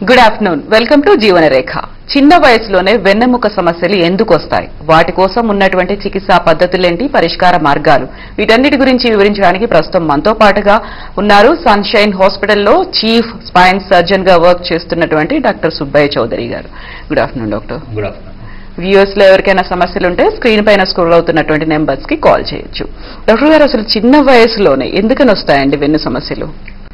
Good afternoon welcome to జీవన రేఖ చిన్న వయసులోనే వెన్నెముక సమస్యలు ఎందుకు వస్తాయి వాటి కోసం ఉన్నటువంటి చికిత్సా పద్ధతులేంటి పరిష్కార మార్గాలు వీటన్నిటి గురించి వివరించడానికి ప్రస్తుతం మనతో పాటుగా ఉన్నారు సన్షైన్ హాస్పిటల్లో చీఫ్ స్పైన్ సర్జన్ గా వర్క్ చేస్తున్నటువంటి డాక్టర్ సుబ్బయ్య చౌదరి గారు good afternoon doctor good afternoon views లో ఎవరికైనా సమస్యలు ఉంటే స్క్రీన్ పైన స్క్రోల్ అవుతున్నటువంటి నెంబర్స్ కి కాల్ చేయొచ్చు డాక్టర్ గారు అసలు చిన్న వయసులోనే ఎందుకని వస్తాయండి వెన్ను సమస్యలు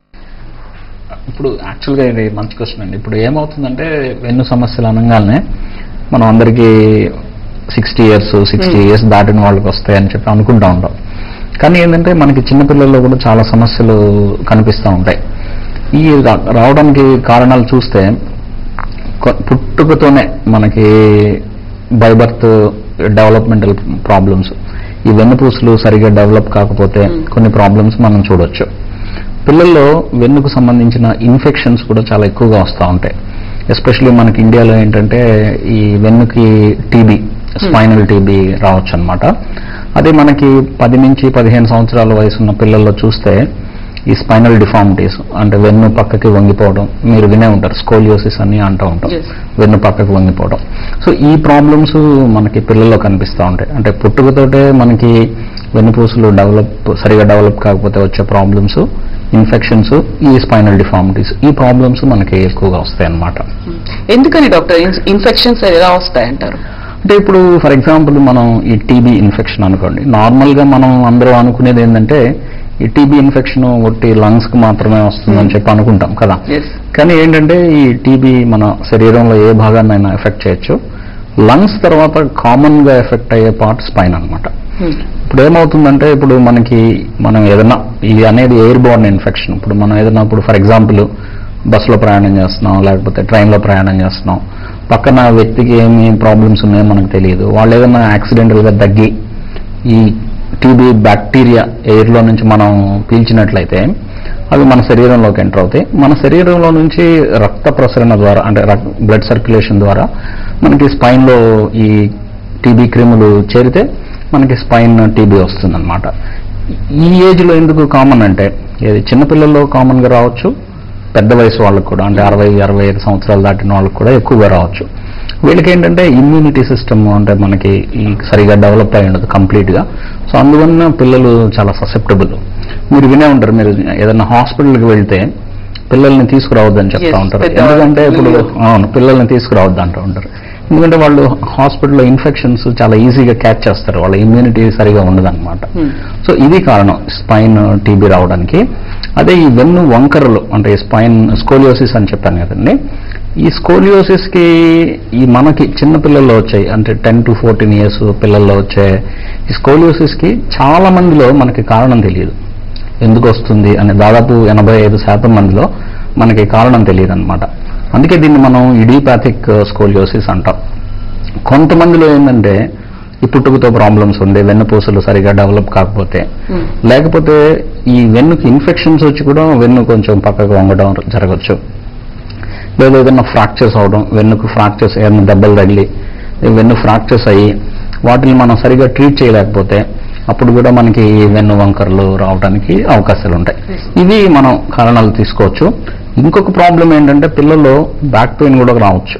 ఇప్పుడు యాక్చువల్గా ఇది మంచి క్వశ్చన్ అండి ఇప్పుడు ఏమవుతుందంటే వెన్ను సమస్యలు అనగానే మనం అందరికీ sixty years sixty Hmm. Years దాటిన వాళ్ళకి వస్తాయని చెప్పి అనుకుంటా ఉంటాం కానీ ఏంటంటే మనకి చిన్నపిల్లల్లో కూడా చాలా సమస్యలు కనిపిస్తూ ఉంటాయి ఈ రా- రావడానికి కారణాలు చూస్తే కొ- పుట్టుకతోనే మనకి బై బర్త్ డెవలప్మెంటల్ ప్రాబ్లమ్స్ ఈ వెన్నుపూసలు సరిగా డెవలప్ కాకపోతే Hmm. కొన్ని ప్రాబ్లమ్స్ మనం చూడొచ్చు పిల్లల్లో వెన్నుకు సంబంధించిన ఇన్ఫెక్షన్స్ కూడా చాలా ఎక్కువగా వస్తూ ఉంటాయి ఎస్పెషల్లీ మనకి ఇండియాలో ఏంటంటే ఈ వెన్నుకి టీబీ స్పైనల్ టీబీ రావచ్చు అనమాట అదే మనకి పది నుంచి పదిహేను సంవత్సరాల వయసు ఉన్న పిల్లల్లో చూస్తే ఈ స్పైనల్ డిఫార్మిటీస్ అంటే వెన్ను పక్కకి వంగిపోవడం మీరు వినే ఉంటారు స్కోలియోసిస్ అని అంటూ ఉంటాం Yes. వెన్ను పక్కకు వంగిపోవడం సో ఈ ప్రాబ్లమ్స్ మనకి పిల్లల్లో కనిపిస్తూ ఉంటాయి అంటే పుట్టుకతోటే మనకి వెన్నుపూసలు డెవలప్ సరిగా డెవలప్ కాకపోతే వచ్చే ప్రాబ్లమ్స్ ఇన్ఫెక్షన్స్ ఈ స్పైనల్ డిఫార్మిటీస్ ఈ ప్రాబ్లమ్స్ మనకి ఎక్కువగా వస్తాయి అన్నమాట ఎందుకని డాక్టర్ ఇన్ఫెక్షన్స్ ఎలా వస్తాయంటారు అంటే ఇప్పుడు ఫర్ ఎగ్జాంపుల్ మనం ఈ టీబీ ఇన్ఫెక్షన్ అనుకోండి నార్మల్ గా మనం అందరూ అనుకునేది ఏంటంటే ఈ టీబీ ఇన్ఫెక్షన్ ఒట్టి లంగ్స్ కి మాత్రమే వస్తుందని చెప్పి అనుకుంటాం కదా ఎస్ కానీ ఏంటంటే ఈ టీబీ మన శరీరంలో ఏ భాగాన్నైనా ఎఫెక్ట్ చేయొచ్చు లంగ్స్ తర్వాత కామన్ గా ఎఫెక్ట్ అయ్యే పార్ట్ స్పైన్ అన్నమాట ఇప్పుడు ఏమవుతుందంటే ఇప్పుడు మనకి మనం ఏదైనా ఇది అనేది ఎయిర్ బోర్న్ ఇన్ఫెక్షన్ ఇప్పుడు మనం ఏదైనా ఇప్పుడు ఫర్ ఎగ్జాంపుల్ బస్సులో ప్రయాణం చేస్తున్నాం లేకపోతే ట్రైన్లో ప్రయాణం చేస్తున్నాం పక్కన వ్యక్తికి ఏమి ప్రాబ్లమ్స్ ఉన్నాయో మనకు తెలియదు వాళ్ళు ఏదైనా యాక్సిడెంటల్గా దగ్గి ఈ టీబీ బ్యాక్టీరియా ఎయిర్లో నుంచి మనం పీల్చినట్లయితే అవి మన శరీరంలోకి ఎంటర్ అవుతాయి మన శరీరంలో నుంచి రక్త ప్రసరణ ద్వారా అంటే బ్లడ్ సర్క్యులేషన్ ద్వారా మనకి స్పైన్లో ఈ టీబీ క్రిములు చేరితే మనకి స్పైన్ టీబీ వస్తుందన్నమాట ఈ ఏజ్లో ఎందుకు కామన్ అంటే ఇది చిన్నపిల్లల్లో కామన్గా రావచ్చు పెద్ద వయసు వాళ్ళకు కూడా అంటే అరవై అరవై ఐదు సంవత్సరాలు దాటిన వాళ్ళకు కూడా ఎక్కువగా రావచ్చు వీళ్ళకి ఏంటంటే ఇమ్యూనిటీ సిస్టమ్ అంటే మనకి ఈ సరిగా డెవలప్ అయి ఉండదు కంప్లీట్గా సో అందువలన పిల్లలు చాలా ససెప్టబుల్ మీరు వినే ఉంటారు మీరు ఏదైనా హాస్పిటల్కి వెళ్తే పిల్లల్ని తీసుకురావద్దని చెప్తా Yes, ఉంటారు పెద్దవాళ్ళు. ఎందుకంటే ఇప్పుడు పిల్లలు. అవును పిల్లల్ని తీసుకురావద్దు అంటూ ఉంటారు ఎందుకంటే వాళ్ళు హాస్పిటల్లో ఇన్ఫెక్షన్స్ చాలా ఈజీగా క్యాచ్ చేస్తారు వాళ్ళ ఇమ్యూనిటీ సరిగా ఉండదన్నమాట సో ఇది కారణం స్పైన్ టీబీ రావడానికి అదే ఈ వెన్ను వంకరలు అంటే స్పైన్ స్కోలియోసిస్ అని చెప్పాను కదండి ఈ స్కోలియోసిస్ కి ఈ మనకి చిన్న పిల్లల్లో వచ్చాయి అంటే టెన్ టు ఫోర్టీన్ ఇయర్స్ పిల్లల్లో వచ్చే ఈ స్కోలియోసిస్ కి చాలా మందిలో మనకి కారణం తెలియదు ఎందుకు వస్తుంది అని దాదాపు ఎనభై ఐదు శాతం మందిలో మనకి కారణం తెలియదు అనమాట అందుకే దీన్ని మనం ఇడిపాథిక్ స్కోలియోసిస్ అంటాం కొంతమందిలో ఏంటంటే ఈ పుట్టుకతో ప్రాబ్లమ్స్ ఉండే వెన్నుపూసలు సరిగా డెవలప్ కాకపోతే లేకపోతే ఈ వెన్నుకి ఇన్ఫెక్షన్స్ వచ్చి కూడా వెన్ను కొంచెం పక్కకు వంగడం జరగచ్చు లేదా ఏదైనా ఫ్రాక్చర్స్ అవడం వెన్నుకు ఫ్రాక్చర్స్ ఏదైనా దెబ్బలు తగిలి వెన్ను ఫ్రాక్చర్స్ అయ్యి వాటిని మనం సరిగా ట్రీట్ చేయలేకపోతే అప్పుడు కూడా మనకి ఈ వెన్ను వంకరలు రావడానికి అవకాశాలు ఉంటాయి ఇవి మనం కారణాలు తీసుకోవచ్చు ఇంకొక ప్రాబ్లం ఏంటంటే పిల్లల్లో బ్యాక్ పెయిన్ కూడా రావచ్చు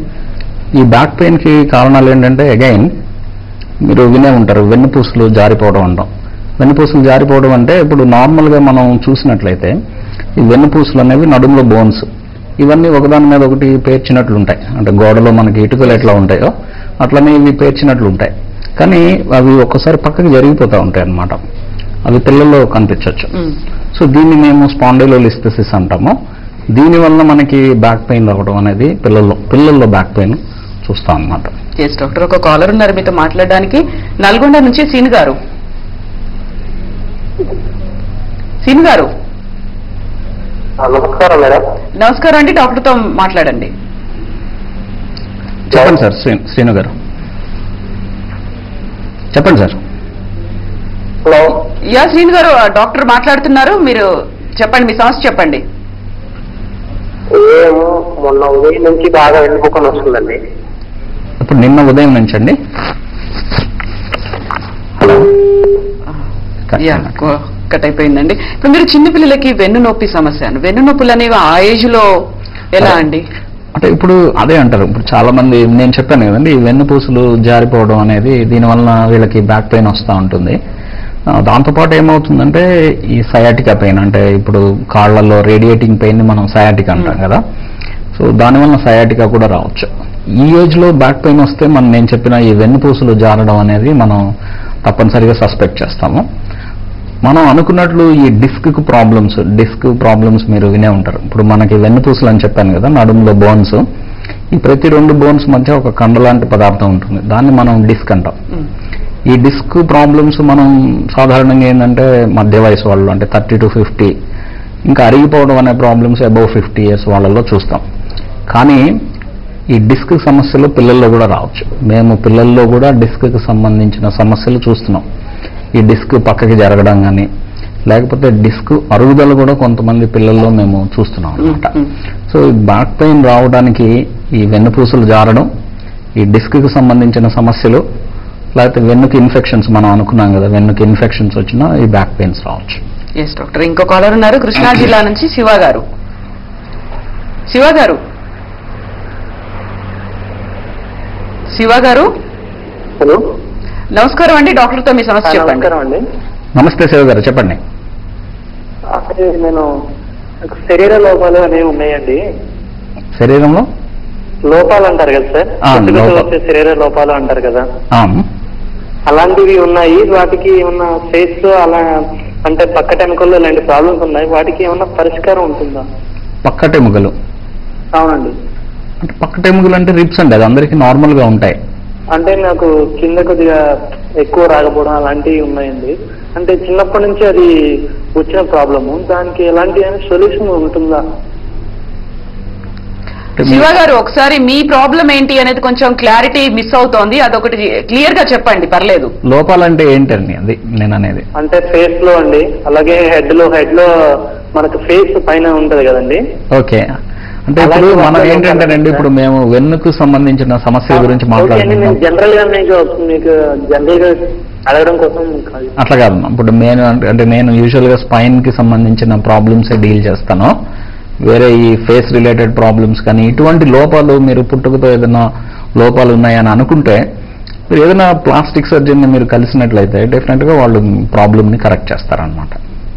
ఈ బ్యాక్ పెయిన్ కి కారణాలు ఏంటంటే అగైన్ మీరు వినే ఉంటారు వెన్నుపూసలు జారిపోవడం అంటాం వెన్నుపూసలు జారిపోవడం అంటే ఇప్పుడు నార్మల్ గా మనం చూసినట్లయితే ఈ వెన్నుపూసలు అనేవి నడుములో బోన్స్ ఇవన్నీ ఒకదాని మీద ఒకటి పేర్చినట్లు ఉంటాయి అంటే గోడలో మనకి ఇటుకలు ఎట్లా ఉంటాయో అట్లనే ఇవి పేర్చినట్లు ఉంటాయి కానీ అవి ఒక్కసారి పక్కకి జరిగిపోతూ ఉంటాయి అన్నమాట అవి పిల్లల్లో కనిపించవచ్చు సో దీన్ని మేము స్పాండిలోలిస్థెసిస్ అంటాము దీని వల్ల మనకి బ్యాక్ పెయిన్ రావడం అనేది పిల్లల్లో పిల్లల్లో బ్యాక్ పెయిన్ చూస్తాం అన్నమాట ఎస్ డాక్టర్ ఒక కాలర్ ఉన్నారు మీతో మాట్లాడడానికి నల్గొండ నుంచి సీన్ గారు సీన్ గారు ఆ, నమస్కారం మేడం నమస్కారం అండి డాక్టర్ తో మాట్లాడండి చెప్పండి సార్ శ్రీ- శ్రీను గారు చెప్పండి సార్ హలో యా శ్రీను గారు ఆ డాక్టర్ మాట్లాడుతున్నారు మీరు చెప్పండి మీ సమస్య చెప్పండి ఏం మొన్న ఉదయం నుంచి బాగా వెండిపోకొని వస్తుందండి ఇప్పుడు నిన్న ఉదయం నుంచి అండి హలో యా కట్ అయిపోయిందండి ఇప్పుడు మీరు చిన్న పిల్లలకి వెన్ను నొప్పి సమస్య వెన్ను నొప్పులు అనేవి ఆ ఏజ్ లో ఎలా అండి అంటే ఇప్పుడు అదే అంటారు ఇప్పుడు చాలా మంది నేను చెప్పాను కదండి ఈ వెన్నుపూసలు జారిపోవడం అనేది దీనివల్ల వీళ్ళకి బ్యాక్ పెయిన్ వస్తూ ఉంటుంది ఆ, దాంతోపాటు ఏమవుతుందంటే ఈ సయాటికా పెయిన్ అంటే ఇప్పుడు కాళ్ళల్లో రేడియేటింగ్ పెయిన్ ని మనం సయాటికా అంటాం కదా సో దానివల్ల సయాటికా కూడా రావచ్చు ఈ ఏజ్ లో బ్యాక్ పెయిన్ వస్తే మనం నేను చెప్పిన ఈ వెన్నుపూసలు జారడం అనేది మనం తప్పనిసరిగా సస్పెక్ట్ చేస్తాము మనం అనుకున్నట్లు ఈ డిస్క్ కు ప్రాబ్లమ్స్ డిస్క్ ప్రాబ్లమ్స్ మీరు వినే ఉంటారు ఇప్పుడు మనకి వెన్నుపూసలు అని చెప్పాను కదా నడుములో బోన్స్ ఈ ప్రతి రెండు బోన్స్ మధ్య ఒక కండ లాంటి పదార్థం ఉంటుంది దాన్ని మనం డిస్క్ అంటాం ఉమ్. ఈ డిస్క్ ప్రాబ్లమ్స్ మనం సాధారణంగా ఏంటంటే మధ్య వయసు వాళ్ళు అంటే థర్టీ టు ఫిఫ్టీ ఇంకా అరిగిపోవడం అనే ప్రాబ్లమ్స్ అబౌవ్ ఫిఫ్టీ ఇయర్స్ వాళ్ళలో చూస్తాం కానీ ఈ డిస్క్ సమస్యలు పిల్లల్లో కూడా రావచ్చు మేము పిల్లల్లో కూడా డిస్క్ కి సంబంధించిన సమస్యలు చూస్తున్నాం ఈ డిస్క్ పక్కకి జరగడం కానీ లేకపోతే డిస్క్ అరుగుదల కూడా కొంతమంది పిల్లల్లో మేము చూస్తున్నాం అనమాట మ్మ్. సో ఈ బ్యాక్ పెయిన్ రావడానికి ఈ వెన్నుపూసలు జారడం ఈ డిస్క్ కి సంబంధించిన సమస్యలు లేకపోతే వెన్నుకి ఇన్ఫెక్షన్స్ మనం అనుకున్నాం కదా వెన్నుకి ఇన్ఫెక్షన్స్ వచ్చినా ఈ బ్యాక్ పెయిన్స్ రావచ్చు ఎస్ డాక్టర్ ఇంకో కాలర్ ఉన్నారు కృష్ణా జిల్లా నుంచి శివ గారు శివ గారు శివ గారు హలో నమస్కారం అండి డాక్టర్ తో మీ సమస్య చెప్పండి నమస్కారం అండి నమస్తే శివ గారు చెప్పండి అదే నేను నాకు శరీర లోపాలు అనేవి ఉన్నాయండి శరీరంలో లోపాలు అంటారు కదా సార్ ఆ, పుట్టుకతో లోపాలు. వచ్చే శరీర లోపాలు అంటారు కదా ఆ, అలాంటివి ఉన్నాయి వాటికి ఏమన్నా ఫేస్ అలా అంటే పక్కటెముకల్లో ఇలాంటి ప్రాబ్లమ్స్ ఉన్నాయి వాటికి ఏమన్నా పరిష్కారం ఉంటుందా పక్కటెముకలు అవునండి అంటే పక్కటెముకలు అంటే రిప్స్ అండి అది అందరికీ నార్మల్ గా ఉంటాయి అంటే నాకు కింద కొద్దిగా ఎక్కువ రాకపోవడం అలాంటివి ఉన్నాయండి అంటే చిన్నప్పటి నుంచి అది వచ్చిన ప్రాబ్లము దానికి ఎలాంటి సొల్యూషన్ ఉంటుందా అంటే శివ మీ- గారు ఒకసారి మీ ప్రాబ్లం ఏంటి అనేది కొంచెం క్లారిటీ మిస్ అవుతోంది అదొకటి క్లియర్ గా చెప్పండి పర్లేదు లోపాలంటే ఏంటండి అది నేను అనేది అంటే ఫేస్ లో అండి అలాగే హెడ్ లో హెడ్ లో మనకు ఫేస్ పైన ఉంటది కదండి ఓకే అంటే ఇప్పుడు అలాంటి మనం వాటిలో ఏంటంటే లోపాలు ఇప్పుడు మేము వెన్నుకు సంబంధించిన సమస్య గురించి ఓకే అండి నేను మాట్లాడుతున్నాం జనరల్ గా మీకు మీకు జనరల్ గా అడగడం కోసం కాదు. అట్లా కాదు ఇప్పుడు నేను అంటే- అంటే నేను యూజువల్ గా స్పైన్ కి సంబంధించిన ప్రాబ్లమ్స్ డీల్ చేస్తాను వేరే ఈ ఫేస్ రిలేటెడ్ ప్రాబ్లమ్స్ కానీ ఇటువంటి లోపాలు మీరు పుట్టుకతో ఏదైనా లోపాలు ఉన్నాయని అనుకుంటే మీరు ఏదైనా ప్లాస్టిక్ సర్జన్ ని మీరు కలిసినట్లయితే డెఫినెట్ గా వాళ్ళు ప్రాబ్లమ్ ని కరెక్ట్ చేస్తారనమాట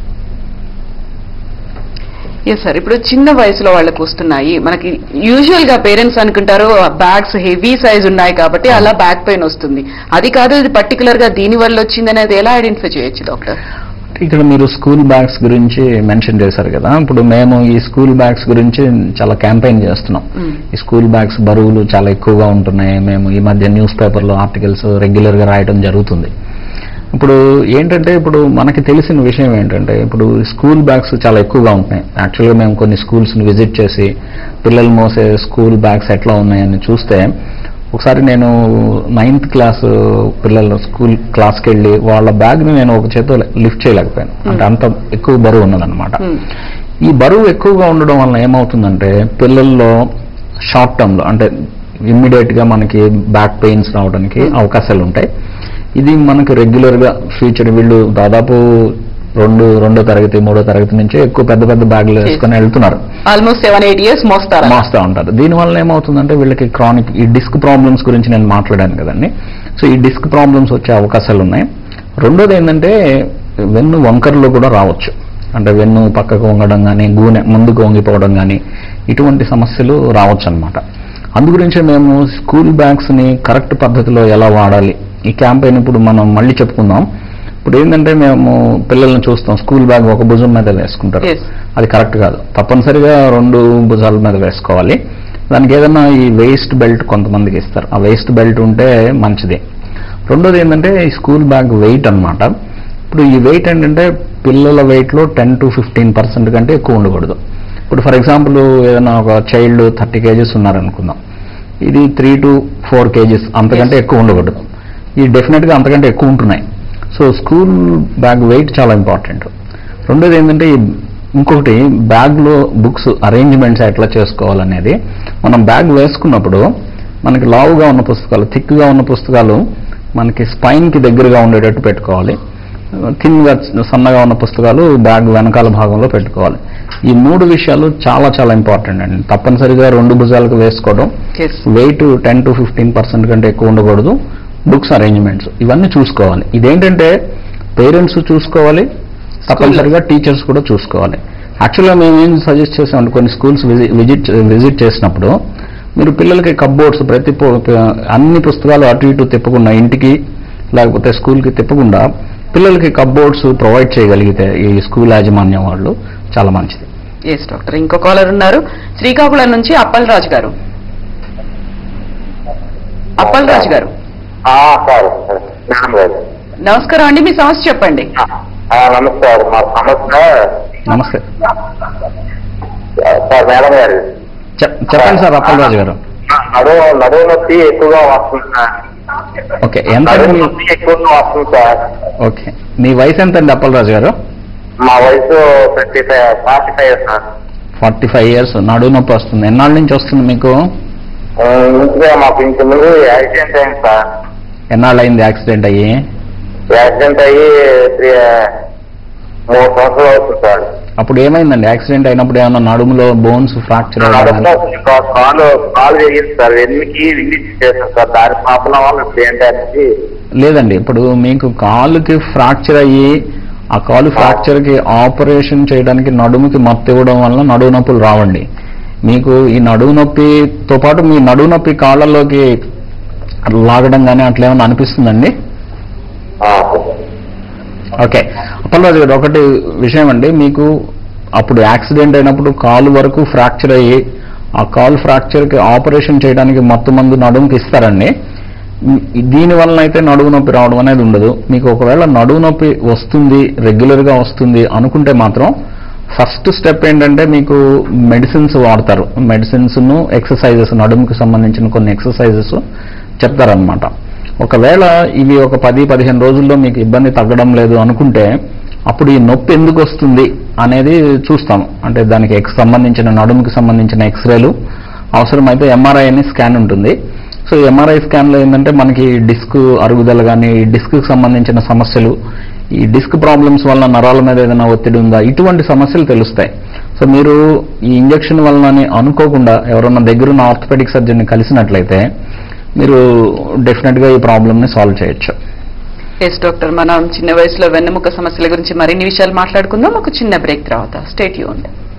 ఎస్ సార్ ఇప్పుడు చిన్న వయసులో వాళ్ళకు వస్తున్నాయి మనకి యూజువల్ గా పేరెంట్స్ అనుకుంటారు బ్యాగ్స్ హెవీ సైజ్ ఉన్నాయి కాబట్టి అలా బ్యాక్ పెయిన్ వస్తుంది అది కాదు ఇది పర్టికులర్ గా దీని వల్ల వచ్చింది అనేది ఎలా ఐడెంటిఫై చేయొచ్చు డాక్టర్ ఇక్కడ మీరు స్కూల్ బ్యాగ్స్ గురించి మెన్షన్ చేశారు కదా ఇప్పుడు మేము ఈ స్కూల్ బ్యాగ్స్ గురించి చాలా క్యాంపెయిన్ చేస్తున్నాం ఈ స్కూల్ బ్యాగ్స్ బరువులు చాలా ఎక్కువగా ఉంటున్నాయి మేము ఈ మధ్య న్యూస్ పేపర్లో ఆర్టికల్స్ రెగ్యులర్ గా రాయడం జరుగుతుంది ఇప్పుడు ఏంటంటే ఇప్పుడు మనకి తెలిసిన విషయం ఏంటంటే ఇప్పుడు స్కూల్ బ్యాగ్స్ చాలా ఎక్కువగా ఉంటున్నాయి యాక్చువల్గా మేము కొన్ని స్కూల్స్ ని విజిట్ చేసి పిల్లలు మోసే స్కూల్ బ్యాగ్స్ ఎట్లా ఉన్నాయని చూస్తే ఒకసారి నేను నైన్త్ క్లాస్ పిల్లల స్కూల్ క్లాస్కి వెళ్ళి వాళ్ళ బ్యాగ్ని నేను ఒక చేతితో లిఫ్ట్ చేయలేకపోయాను అంటే అంత ఎక్కువ బరువు ఉన్నదన్నమాట Hmm. ఈ బరువు ఎక్కువగా ఉండడం వలన ఏమవుతుందంటే పిల్లల్లో షార్ట్ టర్మ్ లో అంటే ఇమ్మీడియట్ గా మనకి బ్యాక్ పెయిన్స్ రావడానికి అవకాశాలు ఉంటాయి ఇది మనకు రెగ్యులర్ గా ఫ్యూచర్ వీళ్ళు దాదాపు రెండు రెండో తరగతి మూడో తరగతి నుంచి ఎక్కువ పెద్ద పెద్ద బ్యాగులు వేసుకొని వెళ్తున్నారు ఆల్మోస్ట్ సెవెన్ ఎయిట్ ఇయర్స్ మోస్తారా మోస్తా ఉంటారు దీనివల్ల ఏమవుతుందంటే వీళ్ళకి క్రానిక్ ఈ డిస్క్ ప్రాబ్లమ్స్ గురించి నేను మాట్లాడాను కదండి సో ఈ డిస్క్ ప్రాబ్లమ్స్ వచ్చే అవకాశాలు ఉన్నాయి రెండోది ఏంటంటే వెన్ను వంకరలో కూడా రావచ్చు అంటే వెన్ను పక్కకు వంగడం కానీ గూనె ముందుకు వంగిపోవడం కానీ ఇటువంటి సమస్యలు రావచ్చు అనమాట అందుగురించే మేము స్కూల్ బ్యాగ్స్ ని కరెక్ట్ పద్ధతిలో ఎలా వాడాలి ఈ క్యాంపెయిన్ ఇప్పుడు మనం మళ్ళీ చెప్పుకుందాం ఇప్పుడు ఏంటంటే మేము పిల్లల్ని చూస్తాం స్కూల్ బ్యాగ్ ఒక భుజం మీద వేసుకుంటారు Yes. అది కరెక్ట్ కాదు తప్పనిసరిగా రెండు భుజాల మీద వేసుకోవాలి దానికి ఏదైనా ఈ వేస్ట్ బెల్ట్ కొంతమందికి ఇస్తారు ఆ వేస్ట్ బెల్ట్ ఉంటే మంచిది రెండోది ఏంటంటే ఈ స్కూల్ బ్యాగ్ వెయిట్ అన్నమాట ఇప్పుడు ఈ వెయిట్ ఏంటంటే పిల్లల weight లో టెన్ టు ఫిఫ్టీన్ పర్సెంట్ కంటే ఎక్కువ ఉండకూడదు ఇప్పుడు ఫర్ ఎగ్జాంపుల్ ఏదైనా ఒక చైల్డ్ థర్టీ కేజీస్ ఉన్నారనుకుందాం ఇది త్రీ టు ఫోర్ కేజీస్ అంతకంటే ఎక్కువ ఉండకూడదు ఈ డెఫినెట్ గా అంతకంటే ఎక్కువ ఉంటున్నాయి సో స్కూల్ బ్యాగ్ వెయిట్ చాలా ఇంపార్టెంట్ రెండోది ఏంటంటే ఈ ఇంకొకటి బ్యాగ్ లో బుక్స్ అరేంజ్మెంట్స్ ఎట్లా చేసుకోవాలనేది మనం బ్యాగ్ వేసుకున్నప్పుడు మనకి లావుగా ఉన్న పుస్తకాలు థిక్గా ఉన్న పుస్తకాలు మనకి స్పైన్ కి దగ్గరగా ఉండేటట్టు పెట్టుకోవాలి థిన్గా సన్నగా ఉన్న పుస్తకాలు బ్యాగ్ వెనకాల భాగంలో పెట్టుకోవాలి ఈ మూడు విషయాలు చాలా చాలా ఇంపార్టెంట్ అండి తప్పనిసరిగా రెండు భుజాలకు వేసుకోవడం yes weight ten to fifteen percent కంటే ఎక్కువ ఉండకూడదు బుక్స్ అరేంజ్మెంట్స్ ఇవన్నీ చూసుకోవాలి ఇదేంటంటే పేరెంట్స్ చూసుకోవాలి తప్పనిసరిగా టీచర్స్ కూడా చూసుకోవాలి యాక్చువల్గా మేము ఏం సజెస్ట్ చేసామంటే కొన్ని స్కూల్స్ విజిట్ విజిట్ చేసినప్పుడు మీరు పిల్లలకి కప్బోర్డ్స్ ప్రతి పు- అన్ని పుస్తకాలు అటు ఇటు తిప్పకుండా ఇంటికి లేకపోతే స్కూల్కి తిప్పకుండా పిల్లలకి కప్బోర్డ్స్ ప్రొవైడ్ చేయగలిగితే ఈ స్కూల్ యాజమాన్యం వాళ్ళు చాలా మంచిది ఎస్ డాక్టర్ ఇంకో కాలర్ ఉన్నారు శ్రీకాకుళం నుంచి అప్పల్ రాజు గారు అప్పల్ రాజు గారు సార్ మేడం గారు నమస్కారం అండి మీ సమస్య చెప్పండి ఆ, నమస్కారం మా సమస్య నమస్తే సార్ మేడం గారు చెప్- చెప్పండి సార్ అప్పలరాజు గారు నడువు నడువు నొప్పి ఎక్కువగా వస్తుంది సార్ ఓకే ఎంత నడువు నొప్పి ఎక్కువగా వస్తుంది సార్ ఓకే మీ వయసు ఎంత అండి అప్పలరాజు గారు మా వయసు twenty five forty five sir forty five years నడువు నొప్పి వస్తుంది ఎన్నాళ్ళ నుంచి వస్తుంది మీకు ఆ, ఇంచుగా మాకు ఇంత ముందు యాక్సిడెంట్ అయింది సార్ ఎన్నాళ్ళు అయింది యాక్సిడెంట్ అయ్యి యాక్సిడెంట్ అయ్యి త్రీ మూడు సంవత్సరాలు అవుతుంది సార్ అప్పుడు ఏమైందండి యాక్సిడెంట్ అయినప్పుడు ఏమన్నా నడుములో బోన్స్ ఫ్రాక్చర్ నడుములో కొంచెం కా- కాలు కాలు జరిగింది సార్ వెన్నుకి విజిట్ చేశాను సార్ దాని ప్రాబ్లం వల్ల ఇప్పుడు ఏంటంటే లేదండి ఇప్పుడు మీకు కాలుకి ఫ్రాక్చర్ అయ్యి ఆ కాలు ఫ్రాక్చర్ కి ఆపరేషన్ చేయడానికి నడుముకి మత్తు ఇవ్వడం వల్ల నడువు నొప్పులు రావండి మీకు ఈ నడువు నొప్పితో పాటు మీ నడువు నొప్పి కాళ్ళలోకి లాగడం కానీ అట్లా ఏమైనా అనిపిస్తుందండి ఆ, ఓకే అప్పలరాజు గారు ఒకటి విషయం అండి మీకు అప్పుడు యాక్సిడెంట్ అయినప్పుడు కాలు వరకు ఫ్రాక్చర్ అయ్యి ఆ కాలు ఫ్రాక్చర్కి ఆపరేషన్ చేయడానికి మత్తు మందు నడుముకి ఇస్తారండి మ్, దీని వలన అయితే నడువు నొప్పి రావడం అనేది ఉండదు మీకు ఒకవేళ నడువు నొప్పి వస్తుంది రెగ్యులర్గా వస్తుంది అనుకుంటే మాత్రం ఫస్ట్ స్టెప్ ఏంటంటే మీకు మెడిసిన్స్ వాడతారు మెడిసిన్స్ను ఎక్సర్సైజెస్ నడుముకి సంబంధించిన కొన్ని ఎక్సర్సైజెస్ చెప్తారనమాట ఒకవేళ ఇవి ఒక పది పదిహేను రోజుల్లో మీకు ఇబ్బంది తగ్గడం లేదు అనుకుంటే అప్పుడు ఈ నొప్పి ఎందుకు వస్తుంది అనేది చూస్తాము అంటే దానికి ఎక్స్ సంబంధించిన నడుముకి సంబంధించిన ఎక్స్రేలు అవసరమైతే ఎంఆర్ఐ అని స్కాన్ ఉంటుంది సో ఎంఆర్ఐ స్కాన్లో ఏంటంటే మనకి డిస్క్ అరుగుదల కానీ డిస్క్ సంబంధించిన సమస్యలు ఈ డిస్క్ ప్రాబ్లమ్స్ వల్ల నరాల మీద ఏదైనా ఒత్తిడి ఉందా ఇటువంటి సమస్యలు తెలుస్తాయి సో మీరు ఈ ఇంజెక్షన్ వలనని అనుకోకుండా ఎవరన్నా దగ్గరున్న ఆర్థోపెడిక్ సర్జన్ని కలిసినట్లయితే మీరు డెఫినెట్గా ఈ ప్రాబ్లమ్ని సాల్వ్ చేయొచ్చు ఎస్ డాక్టర్ మనం చిన్న వయసులో వెన్నెముక సమస్యల గురించి మరిన్ని విషయాలు మాట్లాడుకుందాం ఒక చిన్న బ్రేక్ తర్వాత స్టేట్ యూన్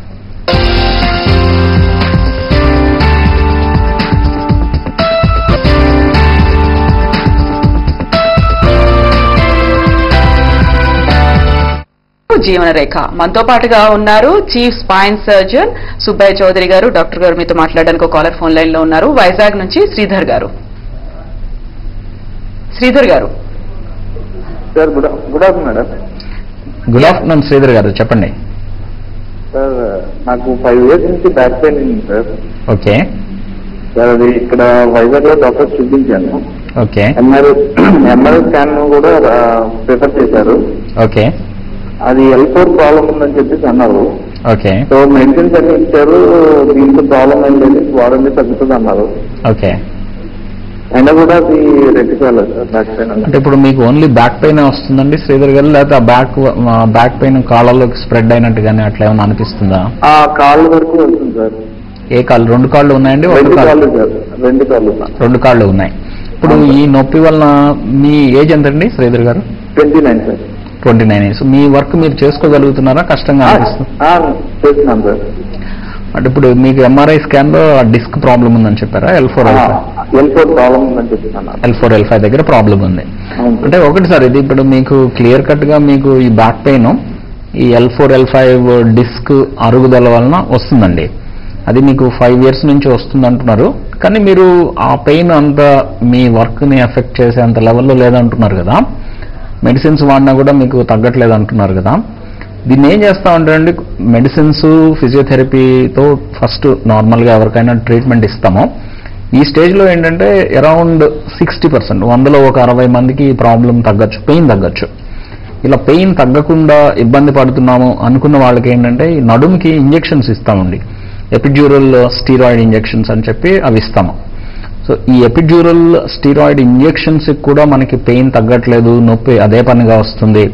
జీవన రేఖ మనతో పాటుగా ఉన్నారు chief spine surgeon Subbaiah Chowdary గారు డాక్టర్ గారు మీతో మాట్లాడడానికి ఒక కాలర్ ఫోన్ లైన్ లో ఉన్నారు వైజాగ్ నుంచి శ్రీధర్ గారు శ్రీధర్ గారు sir good good afternoon madam good afternoon Sridhar గారు చెప్పండి సార్ నాకు ఫైవ్ ఇయర్స్ నుంచి బ్యాక్ పెయిన్ ఉంది సార్ ఓకే సార్ అది ఇక్కడ వైజాగ్ లో డాక్టర్ చూపించాను ఓకే ఎంఆర్ఐ ఎంఆర్ఐ స్కాన్ కూడా ప్రిఫర్ చేశారు ఓకే అది ఎల్ ఫోర్ ప్రాబ్లం ఉందని చెప్పేసి అన్నారు ఓకే సో మెడిసిన్స్ అన్ని ఇచ్చారు దీంట్లో ప్రాబ్లం ఏం లేదు వాడండి తగ్గుతుంది అన్నారు ఓకే అయినా కూడా అది రెట్టి కాలేదు సార్ బ్యాక్ పెయిన్ అంటే ఇప్పుడు మీకు ఓన్లీ బ్యాక్ పెయిన్ వస్తుందండి శ్రీధర్ గారు లేకపోతే ఆ బ్యాక్ బ్యాక్ పెయిన్ కాళ్ళలోకి స్ప్రెడ్ అయినట్టు కానీ అట్లా ఏమైనా అనిపిస్తుందా ఆ కాళ్ళు వరకు వెళ్తుంది సార్ ఏ కాళ్ళు రెండు కాళ్ళు ఉన్నాయండి ఒక రెండు కాళ్ళు కాళ్ళు సార్ రెండు కాళ్ళు రెండు కాళ్ళు ఉన్నాయి ఇప్పుడు ఈ నొప్పి వలన మీ ఏజ్ ఎంతండి శ్రీధర్ గారు twenty nine sir twenty nine years మీ వర్క్ మీరు చేసుకోగలుగుతున్నారా కష్టంగా అనిపిస్తుంది ఆ, చేస్తున్నాం సార్ అంటే ఇప్పుడు మీకు ఎంఆర్ఐ స్కాన్ లో డిస్క్ ప్రాబ్లం ఉందని చెప్పారా L four L four problem ఉందని చెప్తున్నాను ఎల్ ఫోర్ ఎల్ ఫైవ్ దగ్గర ప్రాబ్లం ఉంది అవును అంటే ఒకటి సార్ ఇది ఇప్పుడు మీకు క్లియర్ కట్ గా మీకు ఈ బ్యాక్ పెయిన్ ఈ L four L five disc అరుగుదల వలన వస్తుందండి అది మీకు ఫైవ్ ఇయర్స్ నుంచి వస్తుంది అంటున్నారు కానీ మీరు ఆ పెయిన్ అంత మీ వర్క్ ని ఎఫెక్ట్ చేసే అంత లెవెల్లో లేదంటున్నారు కదా మెడిసిన్స్ వాడినా కూడా మీకు తగ్గట్లేదు అంటున్నారు కదా దీన్ని ఏం చేస్తామంటే అండి మెడిసిన్స్ ఫిజియోథెరపీతో ఫస్ట్ నార్మల్గా ఎవరికైనా ట్రీట్మెంట్ ఇస్తామో ఈ స్టేజ్లో ఏంటంటే అరౌండ్ సిక్స్టీ పర్సెంట్ వందలో ఒక అరవై మందికి ఈ ప్రాబ్లం తగ్గచ్చు పెయిన్ తగ్గచ్చు ఇలా పెయిన్ తగ్గకుండా ఇబ్బంది పడుతున్నాము అనుకున్న వాళ్ళకి ఏంటంటే ఈ నడుముకి ఇంజెక్షన్స్ ఇస్తామండి ఎపిడ్యూరల్ స్టీరాయిడ్ ఇంజెక్షన్స్ అని చెప్పి అవి ఇస్తాము సో ఈ ఎపిడ్యూరల్ స్టీరాయిడ్ ఇంజెక్షన్స్ కూడా మనకి పెయిన్ తగ్గట్లేదు నొప్పి అదే పనిగా వస్తుంది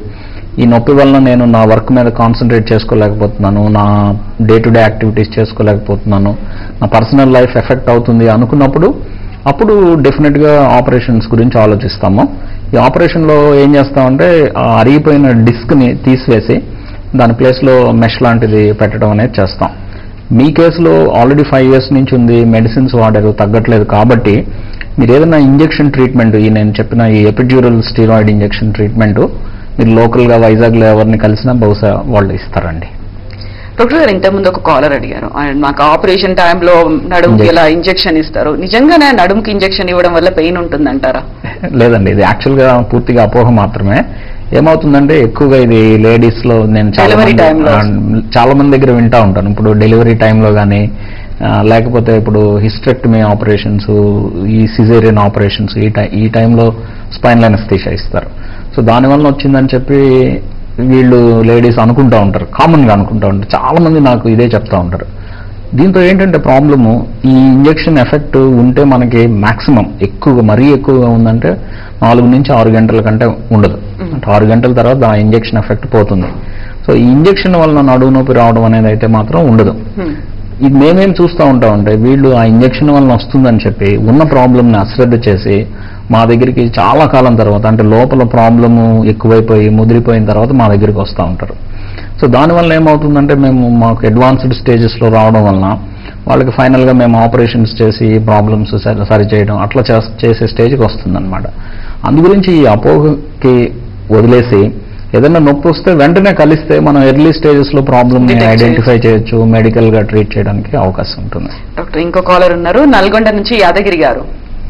ఈ నొప్పి వలన నేను నా వర్క్ మీద కాన్సన్ట్రేట్ చేసుకోలేకపోతున్నాను నా డే టు డే యాక్టివిటీస్ చేసుకోలేకపోతున్నాను నా పర్సనల్ లైఫ్ ఎఫెక్ట్ అవుతుంది అనుకున్నప్పుడు అప్పుడు డెఫినెట్గా ఆపరేషన్స్ గురించి ఆలోచిస్తాము ఈ ఆపరేషన్లో ఏం చేస్తామంటే ఆ అరిగిపోయిన డిస్క్ని తీసివేసి దాని ప్లేస్లో మెష్ లాంటిది పెట్టడం అనేది చేస్తాం మీ కేసులో ఆల్రెడీ ఫైవ్ ఇయర్స్ నుంచి ఉంది మెడిసిన్స్ వాడారు తగ్గట్లేదు కాబట్టి మీరు ఏదైనా ఇంజెక్షన్ ట్రీట్మెంట్ ఈ నేను చెప్పిన ఈ ఎపిడ్యూరల్ స్టీరాయిడ్ ఇంజెక్షన్ ట్రీట్మెంట్ మీరు లోకల్గా వైజాగ్లో ఎవరిని కలిసినా బహుశా వాళ్ళు ఇస్తారండి డాక్టర్ గారు ఇంతకుముందు ఒక కాలర్ అడిగారు ఆయన నాకు ఆపరేషన్ టైంలో నడుముకి Injection. ఇలా ఇంజెక్షన్ ఇస్తారు నిజంగానే నడుముకి ఇంజెక్షన్ ఇవ్వడం వల్ల పెయిన్ ఉంటుందంటారా లేదండి ఇది యాక్చువల్గా పూర్తిగా అపోహ మాత్రమే ఏమవుతుందంటే ఎక్కువగా ఇది లేడీస్ లో నేను చాలా Delivery మంది- time లో. ఆ, చాలా మంది దగ్గర వింటా ఉంటాను ఇప్పుడు డెలివరీ టైంలో కానీ లేకపోతే ఇప్పుడు హిస్టెక్టమీ ఆపరేషన్స్ ఈ సిజేరియన్ ఆపరేషన్స్ ఈ టై ఈ టైంలో స్పైన్ అనస్థీషియా ఇస్తారు సో దానివల్ల వచ్చిందని చెప్పి వీళ్ళు లేడీస్ అనుకుంటా ఉంటారు కామన్గా అనుకుంటా ఉంటారు చాలా మంది నాకు ఇదే చెప్తా ఉంటారు దీంతో ఏంటంటే ప్రాబ్లము ఈ ఇంజెక్షన్ ఎఫెక్ట్ ఉంటే మనకి మాక్సిమం ఎక్కువగా మరీ ఎక్కువగా ఉందంటే నాలుగు నుంచి ఆరు గంటల కంటే ఉండదు అంటే ఆరు గంటల తర్వాత ఆ ఇంజెక్షన్ ఎఫెక్ట్ పోతుంది సో ఈ ఇంజెక్షన్ వలన నడువు నొప్పి రావడం అనేది అయితే మాత్రం ఉండదు హ్మ్. ఇది మేమేం చూస్తూ ఉంటామంటే వీళ్ళు ఆ ఇంజెక్షన్ వలన వస్తుందని చెప్పి ఉన్న ప్రాబ్లమ్ని అశ్రద్ధ చేసి మా దగ్గరికి చాలా కాలం తర్వాత అంటే లోపల ప్రాబ్లము ఎక్కువైపోయి ముదిరిపోయిన తర్వాత మా దగ్గరికి వస్తూ ఉంటారు సో దానివల్ల ఏమవుతుందంటే మేము మాకు అడ్వాన్స్డ్ స్టేజెస్లో రావడం వలన వాళ్ళకి ఫైనల్గా మేము ఆపరేషన్స్ చేసి ప్రాబ్లమ్స్ సరి చేయడం అట్లా చేస్- చేసే స్టేజ్కి వస్తుందన్నమాట అందు గురించి ఈ అపోహకి వదిలేసి ఏదైనా నొప్పి వస్తే వెంటనే కలిస్తే మనం ఎర్లీ స్టేజెస్లో ప్రాబ్లమ్ని Detect చేయొచ్చు. ఐడెంటిఫై చేయొచ్చు మెడికల్గా ట్రీట్ చేయడానికి అవకాశం ఉంటుంది డాక్టర్ ఇంకో కాలర్ ఉన్నారు నల్గొండ నుంచి యాదగిరి గారు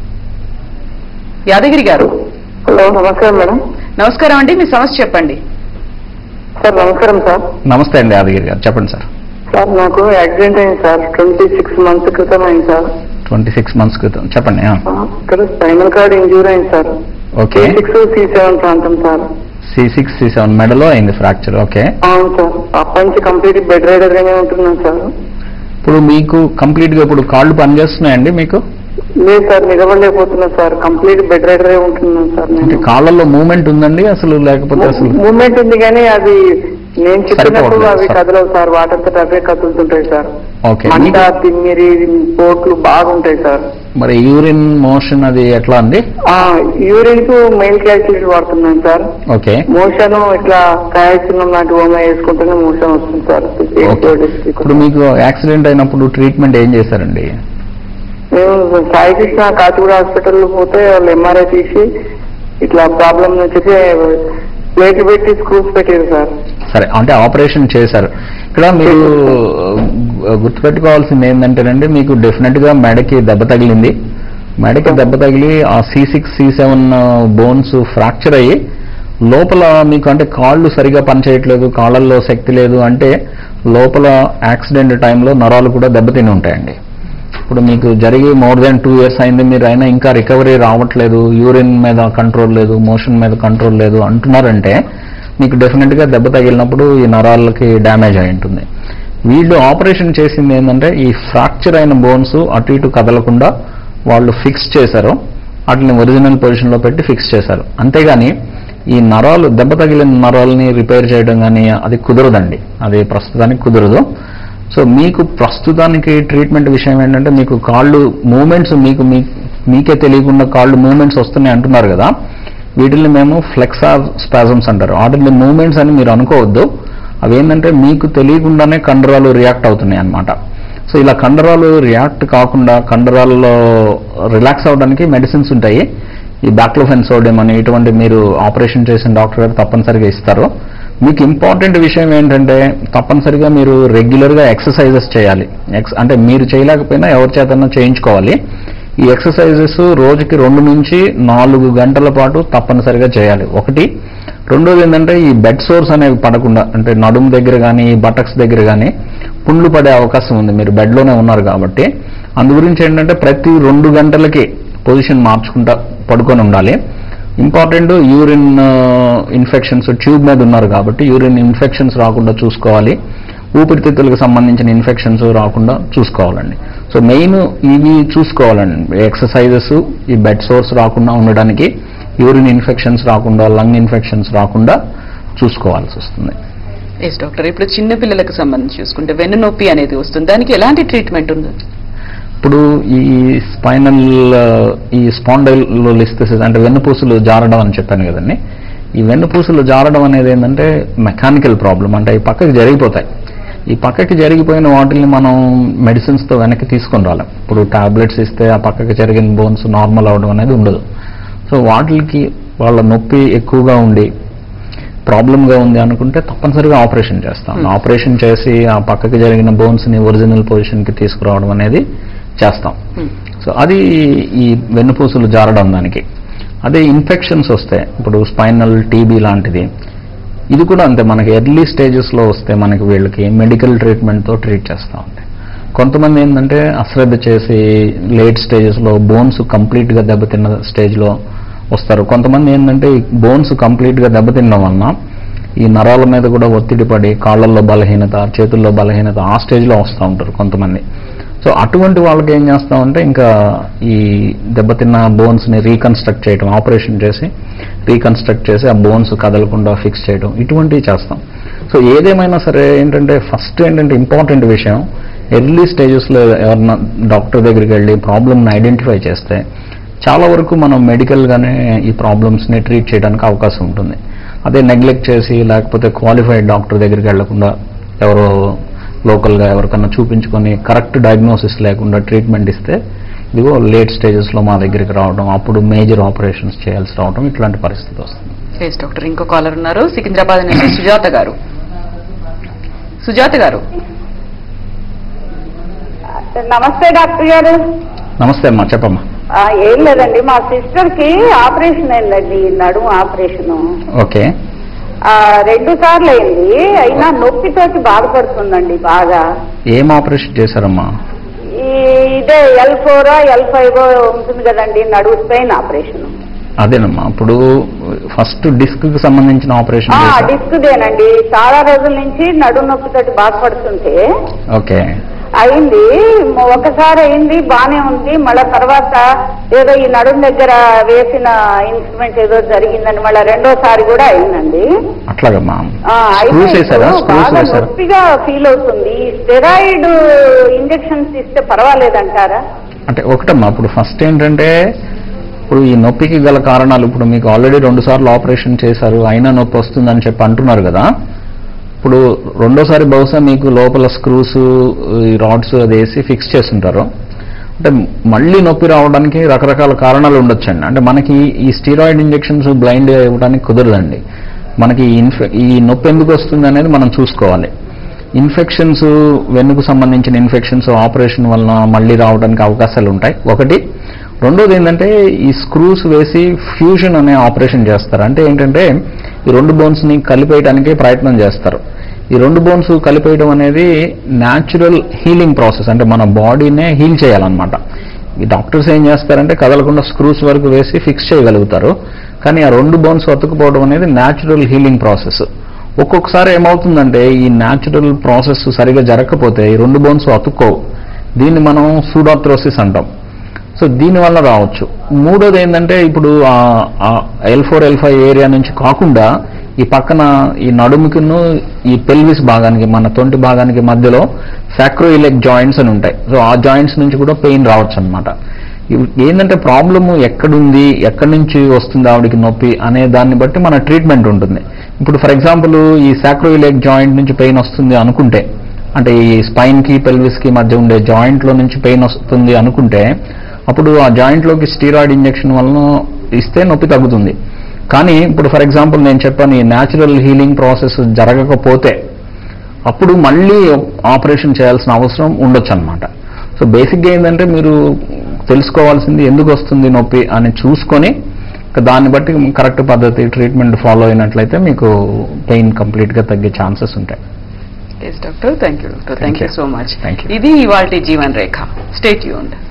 యాదగిరి గారు హలో నమస్కారం మేడం నమస్కారం అండి మీ సమస్య చెప్పండి సార్ నమస్కారం సార్ నమస్తే అండి యాదగిరి గారు చెప్పండి సార్ సార్ నాకు యాక్సిడెంట్ అయింది సార్ ట్వంటీ సిక్స్ మంత్స్ క్రితం అయింది సార్ ట్వంటీ సిక్స్ మంత్స్ క్రితం చెప్పండి ఆ. ఆ, ఇక్కడ స్పైనల్ కార్డ్ ఇంజూర్ అయింది sir okay six C seven ప్రాంతం sir C six C seven మెడలో అయింది ఫ్రాక్చర్ ఓకే అవును సార్ అప్పటి నుంచి కంప్లీట్ బెడ్ రైడర్ గానే ఉంటున్నాను సార్ ఇప్పుడు మీకు కంప్లీట్ గా ఇప్పుడు కాళ్ళు పనిచేస్తున్నాయండి మీకు లేదు సార్ నిలబడలేకపోతున్నా సార్ కంప్లీట్ బెడ్ రైడర్ ఉంటున్నాను సార్ అంటే నేను కాళ్ళల్లో మూమెంట్ ఉందండి అసలు లేకపోతే అసలు మూమెంట్ ఉంది కానీ అది నేను చెప్పినప్పుడు సరిపోవట్లేదు అవి సార్. కదలవు సార్ వాటంతట అవే కదులుతుంటాయి సార్ ఓకే మంట మీకు తిమ్మిరి పోట్లు బాగుంటాయి సార్ మరి యూరిన్ మోషన్ అది ఎట్లా అండి ఆ యూరిన్ కు మెయిల్ క్యాల్కులేటర్ వాడుతున్నాను సార్ ఓకే మోషన్ ఇట్లా కాయచున్నం లాంటి ఓమ వేసుకుంటేనే మోషన్ వస్తుంది సార్ ఓకే ఇప్పుడు మీకు యాక్సిడెంట్ అయినప్పుడు ట్రీట్మెంట్ ఏం చేశారండి మేము సాయి కృష్ణ కాచిగూడ హాస్పిటల్ పోతే వాళ్ళు ఎంఆర్ఐ తీసి ఇట్లా ప్రాబ్లం వచ్చేసి ప్లేట్ పెట్టి స్క్రూస్ పెట్టారు సార్ సరే అంటే ఆపరేషన్ చేశారు ఇక్కడ మీరు గు- గుర్తుపెట్టుకోవాల్సింది ఏంటంటేనండి మీకు డెఫినెట్ గా మెడకి దెబ్బ తగిలింది మెడకి దెబ్బ తగిలి ఆ C six C seven bones fracture అయ్యి లోపల మీకు అంటే కాళ్ళు సరిగా పనిచేయట్లేదు కాళ్ళల్లో శక్తి లేదు అంటే లోపల యాక్సిడెంట్ టైంలో నరాలు కూడా దెబ్బతిని ఉంటాయండి ఇప్పుడు మీకు జరిగి మోర్ దాన్ టూ ఇయర్స్ అయింది మీరు అయినా ఇంకా రికవరీ రావట్లేదు యూరిన్ మీద కంట్రోల్ లేదు మోషన్ మీద కంట్రోల్ లేదు అంటున్నారంటే మీకు డెఫినెట్గా దెబ్బ తగిలినప్పుడు ఈ నరాలకి డ్యామేజ్ అయి ఉంటుంది వీళ్ళు ఆపరేషన్ చేసింది ఏంటంటే ఈ ఫ్రాక్చర్ అయిన బోన్స్ అటు ఇటు కదలకుండా వాళ్ళు ఫిక్స్ చేశారు వాటిని ఒరిజినల్ పొజిషన్లో పెట్టి ఫిక్స్ చేశారు అంతేగాని ఈ నరాలు దెబ్బ తగిలిన నరాలని రిపేర్ చేయడం కానీ అది కుదరదండి అది ప్రస్తుతానికి కుదరదు సో మీకు ప్రస్తుతానికి ట్రీట్మెంట్ విషయం ఏంటంటే మీకు కాళ్ళు మూమెంట్స్ మీకు మీ- మీకే తెలియకుండా కాళ్ళు మూమెంట్స్ వస్తున్నాయి అంటున్నారు కదా వీటిని మేము ఫ్లెక్సార్ స్పాజమ్స్ అంటారు వాటిని మూమెంట్స్ అని మీరు అనుకోవద్దు అవి ఏంటంటే మీకు తెలియకుండానే కండరాలు రియాక్ట్ అవుతున్నాయి అన్నమాట సో ఇలా కండరాలు రియాక్ట్ కాకుండా కండరాలలో రిలాక్స్ అవ్వడానికి మెడిసిన్స్ ఉంటాయి ఈ బ్యాక్లోఫెన్ సోడియం అని ఇటువంటి మీరు ఆపరేషన్ చేసిన డాక్టర్ గారు తప్పనిసరిగా ఇస్తారు మీకు ఇంపార్టెంట్ విషయం ఏంటంటే తప్పనిసరిగా మీరు రెగ్యులర్గా ఎక్సర్సైజెస్ చేయాలి ఎక్స్ అంటే మీరు చేయలేకపోయినా ఎవరి చేతన్నా చేయించుకోవాలి ఈ ఎక్సర్సైజెస్ రోజుకి రెండు నుంచి నాలుగు గంటల పాటు తప్పనిసరిగా చేయాలి ఒకటి రెండోది ఏంటంటే ఈ బెడ్ సోర్స్ అనేవి పడకుండా అంటే నడుము దగ్గర కానీ బటక్స్ దగ్గర కానీ పుండ్లు పడే అవకాశం ఉంది మీరు బెడ్లోనే ఉన్నారు కాబట్టి అందు గురించి ఏంటంటే ప్రతి రెండు గంటలకి పొజిషన్ మార్చుకుంటా పడుకొని ఉండాలి ఇంపార్టెంట్ యూరిన్ ఇన్ఫెక్షన్స్ ట్యూబ్ మీద ఉన్నారు కాబట్టి యూరిన్ ఇన్ఫెక్షన్స్ రాకుండా చూసుకోవాలి ఊపిరితిత్తులకు సంబంధించిన ఇన్ఫెక్షన్స్ రాకుండా చూసుకోవాలండి సో మెయిన్ ఇవి చూసుకోవాలండి ఎక్సర్సైజెస్ ఈ బెడ్ సోర్స్ రాకుండా ఉండడానికి యూరిన్ ఇన్ఫెక్షన్స్ రాకుండా లంగ్ ఇన్ఫెక్షన్స్ రాకుండా చూసుకోవాల్సి వస్తుంది ఎస్ డాక్టర్ ఇప్పుడు చిన్న పిల్లలకు సంబంధించి చూసుకుంటే వెన్ను నొప్పి అనేది వస్తుంది దానికి ఎలాంటి ట్రీట్మెంట్ ఉంది ఇప్పుడు ఈ స్పైనల్ ఈ స్పాండైలోలిస్థిసిస్ అంటే వెన్నుపూసలు జారడం అని చెప్పాను కదండి ఈ వెన్నుపూసలు జారడం అనేది ఏంటంటే మెకానికల్ ప్రాబ్లం అంటే ఈ పక్కకి జరిగిపోతాయి ఈ పక్కకి జరిగిపోయిన వాటిని మనం మెడిసిన్స్ తో వెనక్కి తీసుకొని రాలేం ఇప్పుడు టాబ్లెట్స్ ఇస్తే ఆ పక్కకి జరిగిన బోన్స్ నార్మల్ అవడం అనేది ఉండదు సో వాటికి వాళ్ళ నొప్పి ఎక్కువగా ఉండి ప్రాబ్లంగా ఉంది అనుకుంటే తప్పనిసరిగా ఆపరేషన్ చేస్తాం Hmm. ఆపరేషన్ చేసి ఆ పక్కకి జరిగిన బోన్స్ ని ఒరిజినల్ పొజిషన్ కి తీసుకురావడం అనేది చేస్తాం Hmm. సో అది ఈ వెన్నుపూసలు జారడం దానికి అదే ఇన్ఫెక్షన్స్ వస్తాయి ఇప్పుడు స్పైనల్ టీబీ లాంటిది ఇది కూడా అంతే మనకి ఎర్లీ స్టేజెస్ లో వస్తే మనకి వీళ్ళకి మెడికల్ ట్రీట్మెంట్ తో ట్రీట్ చేస్తా ఉంటాయి కొంతమంది ఏంటంటే అశ్రద్ధ చేసి లేట్ స్టేజెస్ లో బోన్స్ కంప్లీట్ గా దెబ్బతిన్న స్టేజ్ లో వస్తారు కొంతమంది ఏంటంటే బోన్స్ కంప్లీట్ గా దెబ్బతినడం వలన ఈ నరాల మీద కూడా ఒత్తిడి పడి కాళ్ళల్లో బలహీనత చేతుల్లో బలహీనత ఆ స్టేజ్ లో వస్తూ ఉంటారు కొంతమంది సో అటువంటి వాళ్ళకి ఏం చేస్తామంటే ఇంకా ఈ దెబ్బతిన్న బోన్స్ ని రీకన్స్ట్రక్ట్ చేయడం ఆపరేషన్ చేసి రీకన్స్ట్రక్ట్ చేసి ఆ బోన్స్ కదలకుండా ఫిక్స్ చేయడం ఇటువంటివి చేస్తాం సో ఏదేమైనా సరే ఏంటంటే ఫస్ట్ ఏంటంటే ఇంపార్టెంట్ విషయం ఎర్లీ స్టేజెస్లో ఎవరన్నా డాక్టర్ దగ్గరికి వెళ్ళి ప్రాబ్లమ్ని ఐడెంటిఫై చేస్తే చాలా వరకు మనం మెడికల్గానే ఈ ప్రాబ్లమ్స్ని ట్రీట్ చేయడానికి అవకాశం ఉంటుంది అదే నెగ్లెక్ట్ చేసి లేకపోతే క్వాలిఫైడ్ డాక్టర్ దగ్గరికి వెళ్లకుండా ఎవరో లోకల్గా ఎవరికన్నా చూపించుకొని కరెక్ట్ డయాగ్నోసిస్ లేకుండా ట్రీట్మెంట్ ఇస్తే ఇదిగో లేట్ స్టేజెస్లో మా దగ్గరికి రావడం అప్పుడు మేజర్ ఆపరేషన్స్ చేయాల్సి రావడం ఇట్లాంటి పరిస్థితి వస్తుంది ఎస్ డాక్టర్ ఇంకో కాలర్ ఉన్నారు సికింద్రాబాద్ నుంచి సుజాత గారు సుజాత గారు నమస్తే డాక్టర్ గారు నమస్తే అమ్మా చెప్పమ్మా ఆ, ఏం లేదండి మా సిస్టర్ కి ఆపరేషన్ అయిందండి నడుము ఆపరేషన్ ఓకే రెండు సార్లు అయింది అయినా నొప్పితోటి బాధపడుతుందండి బాగా ఏం ఆపరేషన్ చేశారమ్మా ఈ ఇదే ఎల్ ఫోర్ ఎల్ ఫైవ్ ఉంటుంది కదండి నడుము స్పెయిన్ ఆపరేషన్ అదేనమ్మా ఇప్పుడు ఫస్ట్ డిస్క్ కి సంబంధించిన ఆపరేషన్ ఆ చేశారు డిస్క్ దేనండి చాలా రోజుల నుంచి నడుము నొప్పితోటి బాధపడుతుంటే ఓకే అయింది మ- ఒకసారి అయింది బానే ఉంది మళ్ళా తర్వాత ఏదో ఈ నడుము దగ్గర వేసిన ఇన్స్ట్రుమెంట్ ఏదో జరిగిందని మళ్ళీ రెండోసారి కూడా అయిందండి అట్లాగమ్మా ఆ, అయితే స్క్రూస్ వేసారా ఇప్పుడు స్క్రూస్ బాగా వేసారా నొప్పిగా ఫీల్ అవుతుంది ఈ స్టెరాయిడ్ ఇంజెక్షన్స్ ఇస్తే పర్వాలేదంటారా అంటే ఒకటమ్మా ఇప్పుడు ఫస్ట్ ఏంటంటే ఇప్పుడు ఈ నొప్పికి గల కారణాలు ఇప్పుడు మీకు ఆల్రెడీ రెండు సార్లు ఆపరేషన్ చేశారు అయినా నొప్పి వస్తుందని చెప్పి అంటున్నారు కదా ఇప్పుడు రెండోసారి బహుశా మీకు లోపల స్క్రూస్ ఈ రాడ్స్ అది వేసి ఫిక్స్ చేస్తుంటారు అంటే మళ్ళీ నొప్పి రావడానికి రకరకాల కారణాలు ఉండొచ్చండి అంటే మనకి ఈ స్టీరాయిడ్ ఇంజెక్షన్స్ బ్లైండ్ ఇవ్వడానికి కుదరదండి మనకి ఈ ఇన్ఫె ఈ నొప్పి ఎందుకు వస్తుంది అనేది మనం చూసుకోవాలి ఇన్ఫెక్షన్స్ వెన్నుకు సంబంధించిన ఇన్ఫెక్షన్స్ ఆపరేషన్ వలన మళ్ళీ రావడానికి అవకాశాలు ఉంటాయి ఒకటి రెండోది ఏంటంటే ఈ స్క్రూస్ వేసి ఫ్యూజన్ అనే ఆపరేషన్ చేస్తారు అంటే ఏంటంటే ఈ రెండు బోన్స్ ని కలిపేయడానికి ప్రయత్నం చేస్తారు ఈ రెండు బోన్స్ కలిపేయడం అనేది న్యాచురల్ హీలింగ్ ప్రాసెస్ అంటే మన బాడీనే హీల్ చేయాలన్నమాట ఈ డాక్టర్స్ ఏం చేస్తారంటే కదలకుండా స్క్రూస్ వరకు వేసి ఫిక్స్ చేయగలుగుతారు కానీ ఆ రెండు బోన్స్ అతుక్కుపోవడం అనేది న్యాచురల్ హీలింగ్ ప్రాసెస్ ఒక్కొక్కసారి ఏమవుతుందంటే ఈ న్యాచురల్ ప్రాసెస్ సరిగా జరగకపోతే ఈ రెండు బోన్స్ అతుక్కోవు దీన్ని మనం సూడాథ్రోసిస్ అంటాం సో దీనివల్ల రావచ్చు మూడోది ఏంటంటే ఇప్పుడు L four L five area నుంచి కాకుండా ఈ పక్కన ఈ నడుముకిను ఈ పెల్విస్ భాగానికి మన తొంటి భాగానికి మధ్యలో సాక్రోయిలెక్ జాయింట్స్ అని ఉంటాయి సో ఆ జాయింట్స్ నుంచి కూడా పెయిన్ రావచ్చు అనమాట ఏంటంటే ప్రాబ్లము ఎక్కడుంది ఎక్కడి నుంచి వస్తుంది ఆవిడకి నొప్పి అనే దాన్ని బట్టి మన ట్రీట్మెంట్ ఉంటుంది ఇప్పుడు ఫర్ ఎగ్జాంపుల్ ఈ సాక్రోయిలెక్ జాయింట్ నుంచి పెయిన్ వస్తుంది అనుకుంటే అంటే ఈ స్పైన్ కి పెల్విస్ కి మధ్య ఉండే జాయింట్ లో నుంచి పెయిన్ వస్తుంది అనుకుంటే అప్పుడు ఆ జాయింట్ లోకి స్టీరాయిడ్ ఇంజెక్షన్ వలన ఇస్తే నొప్పి తగ్గుతుంది కానీ ఇప్పుడు ఫర్ ఎగ్జాంపుల్ నేను చెప్పాను ఈ న్యాచురల్ హీలింగ్ ప్రాసెస్ జరగకపోతే అప్పుడు మళ్ళీ ఆపరేషన్ చేయాల్సిన అవసరం ఉండొచ్చు అనమాట సో బేసిక్గా ఏంటంటే మీరు తెలుసుకోవాల్సింది ఎందుకు వస్తుంది నొప్పి అని చూసుకొని ఇక దాన్ని బట్టి కరెక్ట్ పద్ధతి ట్రీట్మెంట్ ఫాలో అయినట్లయితే మీకు పెయిన్ కంప్లీట్గా తగ్గే ఛాన్సెస్ ఉంటాయి yes doctor thank you doctor Thank thank you you. So much Thank you. ఇది ఇవాళ జీవన్ రేఖ స్టేట్ యూన్డ్